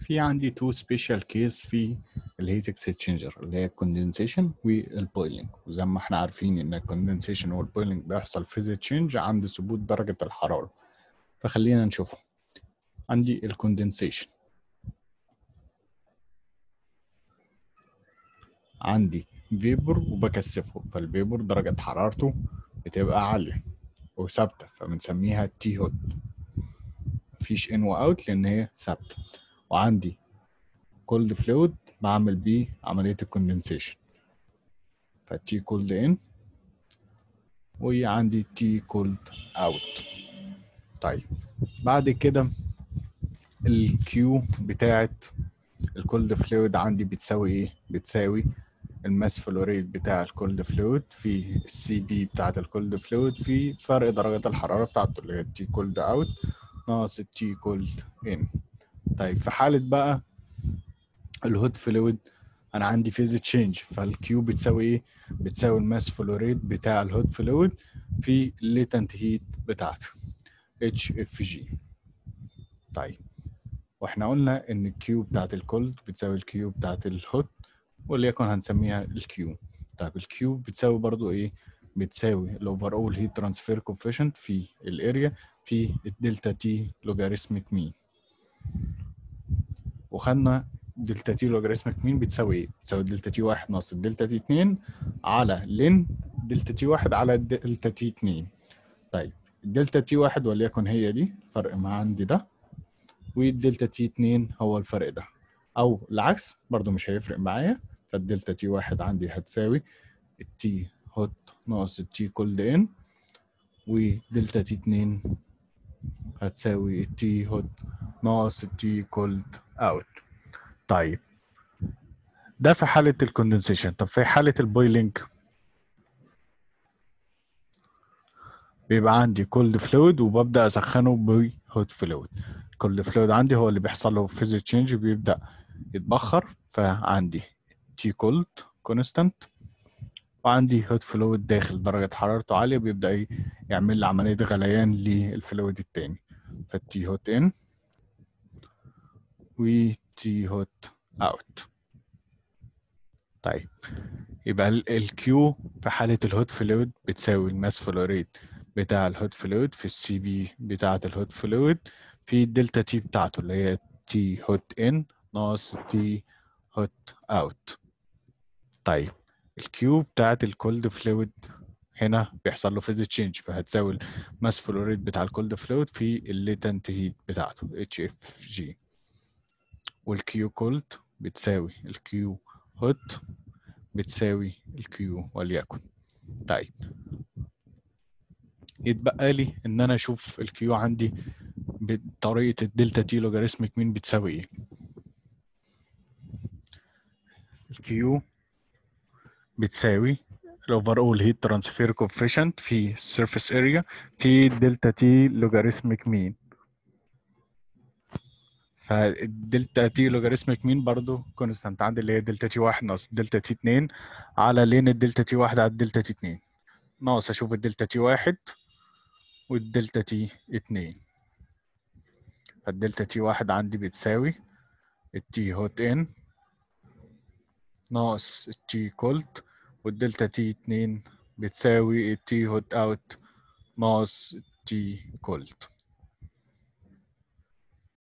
في عندي تو سبيشال كيس في الهيت اكسشينجر اللي هي الكوندنسيشن والبويلنج وزي ما احنا عارفين ان الكوندنسيشن والبويلنج بيحصل فيز تشينج عند ثبوت درجة الحرارة فخلينا نشوفه عندي الكوندنسيشن عندي فيبر وبكثفه فالفيبر درجة حرارته بتبقى عالية وثابتة فبنسميها تي هوت مفيش ان واوت لان هي ثابتة وعندي كولد فلويد بعمل بيه عملية الكوندنسيشن فالتي كولد ان وعندي تي كولد اوت طيب بعد كده الكيو بتاعت الكولد فلويد عندي بتساوي ايه بتساوي الماس فلوريت بتاع الكولد فلويد في السي بي بتاعت الكولد فلويد في فرق درجة الحرارة بتاعته اللي هي التي كولد اوت ناقص التي كولد ان طيب في حالة بقى الهوت فلويد انا عندي فيز تشينج فالكيو بتساوي ايه بتساوي الماس فلوريت بتاع الهوت فلويد في الليتنت هيت بتاعته اتش اف جي طيب واحنا قلنا ان الكيو بتاعت الكولد بتساوي الكيو بتاعت الهوت وليكن هنسميها الكيو طيب الكيو بتساوي برضو ايه بتساوي الاوفر اول هيت ترانسفير كوفيشنت في الاريا في الدلتا تي لوجاريتميك مين وخدنا دلتا تي لوجاريتميك مين بتساوي ايه بتساوي دلتا تي واحد ناقص الدلتا تي اتنين على لين دلتا تي واحد على دلتا تي اتنين طيب الدلتا تي واحد وليكن هي دي الفرق ما عندي ده والدلتا تي اتنين هو الفرق ده او العكس برضو مش هيفرق معايا فالدلتا تي واحد عندي هتساوي التي هوت ناقص التي كولد ان ودلتا تي اتنين هتساوي التي هوت ناقص التي كولد اوت طيب ده في حالة الكوندنسيشن طب في حالة البويلنج بيبقى عندي كولد فلويد وببدأ أسخنه بهوت فلويد كولد فلويد عندي هو اللي بيحصل له فيز تشينج بيبدأ يتبخر فعندي تي كولد كونستانت وعندي هوت فلويد داخل درجة حرارته عالية بيبدأ يعمل لي عملية غليان للفلويد التاني فالتي هوت ان وتي هوت اوت طيب يبقى الكيو في حالة الهوت فلويد بتساوي الماس فلوريت بتاع الهوت فلويد في السي بي بتاعة الهوت فلويد في الدلتا تي بتاعته اللي هي تي هوت ان ناقص تي هوت اوت طيب الكيو بتاعت الكولد فلويد هنا بيحصل له فيز تشينج فهتساوي الماس فلوريت بتاع الكولد فلويد في الليتنت هيت بتاعته اتش اف جي والكيو كولد بتساوي الكيو هوت بتساوي الكيو وليكن طيب يتبقى لي ان انا اشوف الكيو عندي بطريقه الدلتا تي لوجاريتميك مين بتساوي ايه الكيو بتساوي الاوفر اول هيت ترانسفير كوفيشنت في السيرفيس اريا في دلتا تي لوجاريتميك مين فالدلتا تي لوجاريتميك مين برضو كونستانت عندي اللي هي دلتا تي واحد ناقص دلتا تي اتنين على لين الدلتا تي واحد على الدلتا تي اتنين ناقص اشوف الدلتا تي واحد والدلتا تي اتنين فالدلتا تي واحد عندي بتساوي التي هوت ان ناقص التي كولد والدلتا تي اتنين بتساوي التي هوت اوت ناقص التي كولد